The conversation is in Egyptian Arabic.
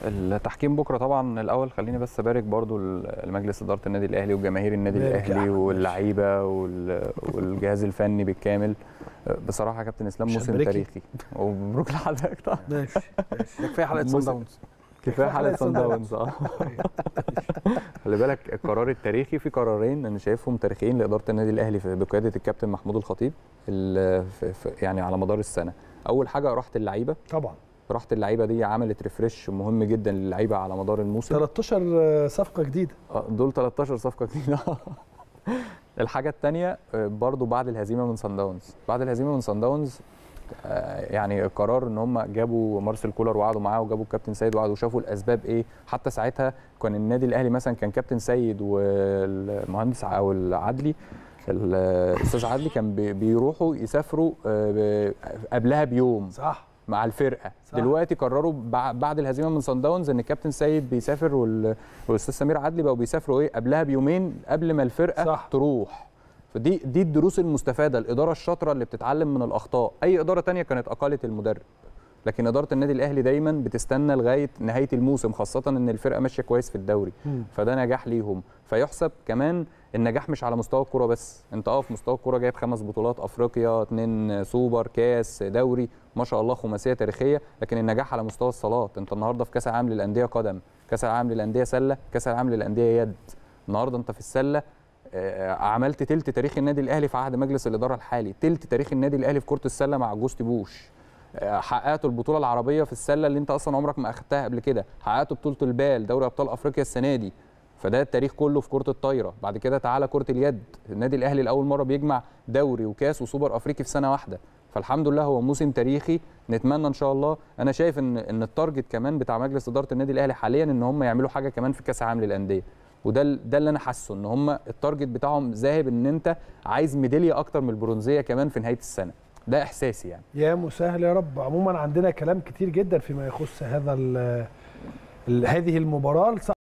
التحكيم بكره طبعا الاول خليني بس ابارك برضو لمجلس اداره النادي الاهلي وجماهير النادي بارك يا الاهلي أحمد. واللعيبه وال- والجهاز الفني بالكامل بصراحه يا كابتن اسلام مش موسم هنبارك تاريخي ومبروك لحضرتك طبعا ماشي ماشي ده كفايه حلقه موسم. صن داونز كفايه حلقة حلقه صن صن داونز اه خلي بالك القرار التاريخي في قرارين انا شايفهم تاريخيين لاداره النادي الاهلي في- بقياده الكابتن محمود الخطيب ال- في- في- يعني على مدار السنه اول حاجه راحه اللعيبه طبعا راحه اللعيبه دي عملت ريفريش مهم جدا للعيبه على مدار الموسم 13 صفقه جديده آه، دول 13 صفقه جديده الحاجه الثانيه برضو بعد الهزيمه من سان داونز بعد الهزيمه من سان داونز آه، يعني القرار ان هم جابوا مارسيل كولر وقعدوا معاه وجابوا الكابتن سيد وقعدوا شافوا الاسباب ايه حتى ساعتها كان النادي الاهلي مثلا كان كابتن سيد والمهندس ع- او العدلي الاستاذ عدلي كان بي- بيروحوا يسافروا آه، ب- قبلها بيوم صح مع الفرقه صح. دلوقتي قرروا بع- بعد الهزيمه من صن داونز ان الكابتن سيد بيسافر وال- والاستاذ سمير عدلي بقوا بيسافروا ايه قبلها بيومين قبل ما الفرقه صح. تروح فدي دي الدروس المستفاده الاداره الشاطره اللي بتتعلم من الاخطاء اي اداره تانية كانت اقالت المدرب لكن اداره النادي الاهلي دايما بتستنى لغايه نهايه الموسم خاصه ان الفرقه ماشيه كويس في الدوري مم. فده نجاح ليهم فيحسب كمان النجاح مش على مستوى الكوره بس انت اه في مستوى الكوره جايب خمس بطولات افريقيا اتنين سوبر كاس دوري ما شاء الله خماسيه تاريخيه لكن النجاح على مستوى الصالات انت النهارده في كاس العالم للانديه قدم كاس العالم للانديه سله كاس العالم للانديه يد النهارده انت في السله آه، عملت تلت تاريخ النادي الاهلي في عهد مجلس الاداره الحالي تلت تاريخ النادي الاهلي في كره السله مع جوست بوش آه، حققتوا البطوله العربيه في السله اللي انت اصلا عمرك ما اخدتها قبل كده حققتوا بطوله البال دوري ابطال افريقيا السنه دي فده التاريخ كله في كره الطايره بعد كده تعالى كره اليد النادي الاهلي لاول مره بيجمع دوري وكاس وسوبر افريقي في سنه واحده فالحمد لله هو موسم تاريخي نتمنى ان شاء الله انا شايف ان ان التارجت كمان بتاع مجلس اداره النادي الاهلي حاليا ان هم يعملوا حاجه كمان في كاس العالم للانديه وده ال- ده اللي انا حاسه ان هم التارجت بتاعهم ذاهب ان انت عايز ميداليه اكتر من البرونزيه كمان في نهايه السنه ده احساسي يعني يا مسهل يا رب عموما عندنا كلام كتير جدا فيما يخص هذا ال- ال- هذه المباراه